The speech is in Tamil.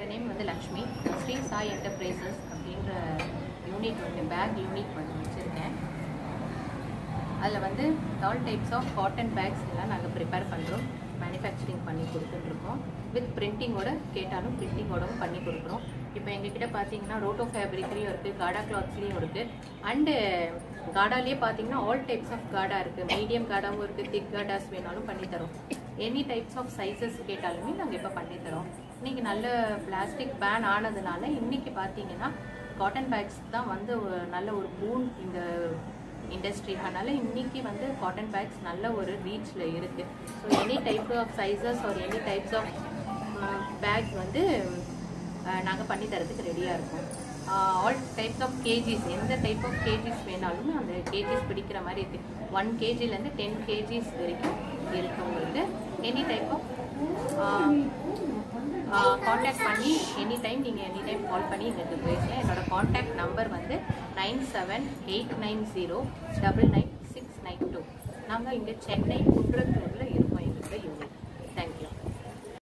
என்னோட நேம் வந்து லக்ஷ்மி ஸ்ரீ சாய் என்டர்பிரைசஸ் அப்படின்ற யூனிட் வந்து பேக் யூனிட் வந்து வச்சுருக்கேன் அதில் வந்து all types of cotton bags எல்லாம் நாங்கள் ப்ரிப்பேர் பண்ணுறோம் மேனுஃபேக்சரிங் பண்ணி கொடுத்துட்ருக்கோம் வித் பிரிண்டிங்கோட கேட்டாலும் பிரிண்டிங்கோடவும் பண்ணி கொடுக்குறோம் இப்போ எங்ககிட்ட பார்த்தீங்கன்னா ரோட்டோ ஃபேப்ரிக்லேயும் இருக்குது காடா கிளாத்ஸ்லேயும் இருக்குது அண்டு காடாலேயே பார்த்தீங்கன்னா ஆல் டைப்ஸ் ஆஃப் காடா இருக்குது மீடியம் காடாவும் இருக்குது திக் காடாஸ் வேணாலும் பண்ணித்தரோம் எனி டைப்ஸ் ஆஃப் சைஸஸ் கேட்டாலுமே நாங்கள் இப்போ பண்ணித்தரோம் இன்னைக்கு நல்ல பிளாஸ்டிக் பேன் ஆனதுனால இன்னைக்கு பார்த்தீங்கன்னா காட்டன் பேக்ஸ் தான் வந்து ஒரு நல்ல ஒரு பூன் இந்த இண்டஸ்ட்ரி அதனால இன்னைக்கு வந்து காட்டன் பேக்ஸ் நல்ல ஒரு ரீச்சில் இருக்குது so any type of sizes ஒரு எனி டைப்ஸ் ஆஃப் பேக்ஸ் வந்து நாங்கள் பண்ணி தரதுக்கு ரெடியாக இருக்கோம் ஆல் டைப்ஸ் ஆஃப் கேஜிஸ் எந்த டைப் ஆஃப் கேஜிஸ் வேணாலும் அந்த கேஜிஸ் பிடிக்கிற மாதிரி இருக்குது ஒன் கேஜிலேருந்து டென் கேஜிஸ் வரைக்கும் இருக்கு உங்களுக்கு எனி டைப் ஆஃப் காண்டாக்ட் பண்ணி எனி டைம் நீங்கள் எனி டைம் கால் பண்ணி எங்களுக்கு பேசுங்க என்னோட காண்டாக்ட் நம்பர் வந்து nine seven eight nine zero double nine six nine two நாங்கள் இங்கே சென்னை குன்றத்தூரில் இருக்கோம் எங்களுக்கு யூனிட்